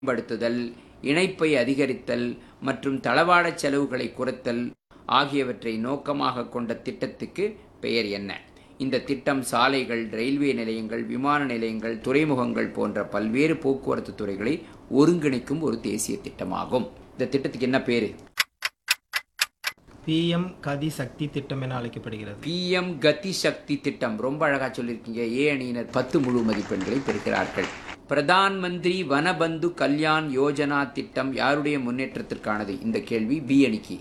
மேம்படுத்துதல் இணைப்பை அதிகரித்தல் மற்றும் தளவாட செலவுகளை குறைத்தல் ஆகியவற்றை நோக்கமாக கொண்ட திட்டத்துக்கு பெயர் என்ன இந்த திட்டம் சாலைகள் ரயில்வே நிலையங்கள் விமான நிலையங்கள் துறைமுகங்கள் போன்ற பல்வேறு போக்குவரத்து துறைகளை ஒருங்கிணைக்கும் ஒரு தேசிய திட்டமாகும் இந்த திட்டத்துக்கு என்ன பேரு பிஎம் கதி சக்தி திட்டம் என அழைக்கப்படுகிறது பிஎம் கதி சக்தி திட்டம் ரொம்ப அழகா சொல்லியிருக்கீங்க ஏ அணியினர் பத்து முழு மதிப்பெண்களை பெறுகிறார்கள் பிரதான் மந்திரி வனபந்து கல்யாண் யோஜனா திட்டம் யாருடைய முன்னேற்றத்திற்கானது இந்த கேள்வி பி அணிக்கு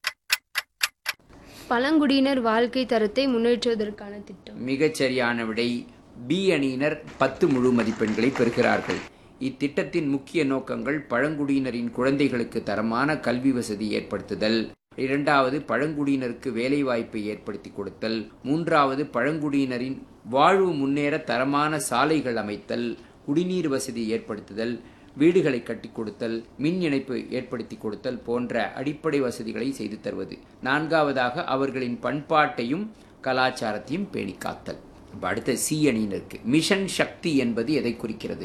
பழங்குடியினர் வாழ்க்கை தரத்தை முன்னேற்றுவதற்கான திட்டம் மிகச் சரியான விடை பி அணியினர் பத்து முழு மதிப்பெண்களை பெறுகிறார்கள் இத்திட்டத்தின் முக்கிய நோக்கங்கள் பழங்குடியினரின் குழந்தைகளுக்கு தரமான கல்வி வசதி ஏற்படுத்துதல் இரண்டாவது பழங்குடியினருக்கு வேலைவாய்ப்பை ஏற்படுத்தி கொடுத்தல் மூன்றாவது பழங்குடியினரின் வாழ்வு முன்னேற தரமான சாலைகள் அமைத்தல் குடிநீர் வசதி ஏற்படுத்துதல் வீடுகளை கட்டி கொடுத்தல் மின் இணைப்பு ஏற்படுத்தி கொடுத்தல் போன்ற அடிப்படை வசதிகளை செய்து தருவது நான்காவதாக அவர்களின் பண்பாட்டையும் கலாச்சாரத்தையும் பேணி காத்தல் இப்ப அடுத்த சி அணியினருக்கு மிஷன் சக்தி என்பது எதை குறிக்கிறது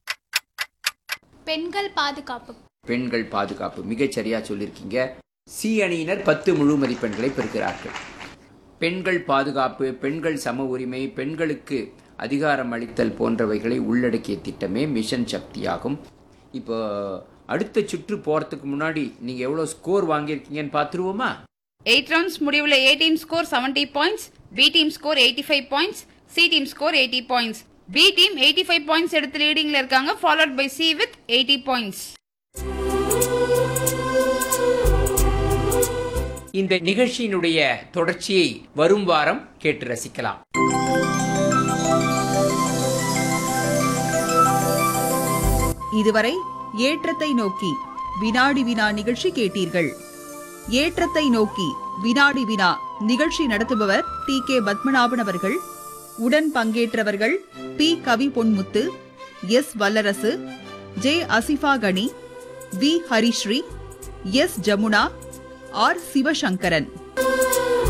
பெண்கள் பாதுகாப்பு பெண்கள் பாதுகாப்பு மிகச் சரியா சொல்லியிருக்கீங்க சி அணியினர் பத்து முழு மதிப்பெண்களை பெறுகிறார்கள் பெண்கள் பாதுகாப்பு பெண்கள் சம உரிமை பெண்களுக்கு அதிகாரம் அளித்தல் போன்றவைகளை உள்ளடக்கிய திட்டமே மிஷன் சக்தியாகும் இப்போ அடுத்த சுற்று போறதுக்கு முன்னாடி நீங்க எவ்வளவு ஸ்கோர் வாங்கியிருக்கீங்கன்னு பார்த்துருவோமா எயிட் ரவுண்ட்ஸ் முடிவில் A team score seventy points B team score eighty five points C team score eighty points B team eighty five points எடுத்து லீடிங்ல இருக்காங்க followed by C with eighty points இந்த நிகழ்ச்சியினுடைய தொடர்ச்சியை வரும் வாரம் கேட்டு ரசிக்கலாம் இதுவரை ஏற்றத்தை நோக்கி வினாடி வினா நிகழ்ச்சி கேட்டீர்கள் ஏற்றத்தை நோக்கி வினாடி வினா நிகழ்ச்சி நடத்துபவர் டி கே பத்மநாபன் அவர்கள் உடன் பங்கேற்றவர்கள் P Kavi Ponmuthu S Vallarasu J Asifa Gani V Harishree S Jamuna R Sivasankaran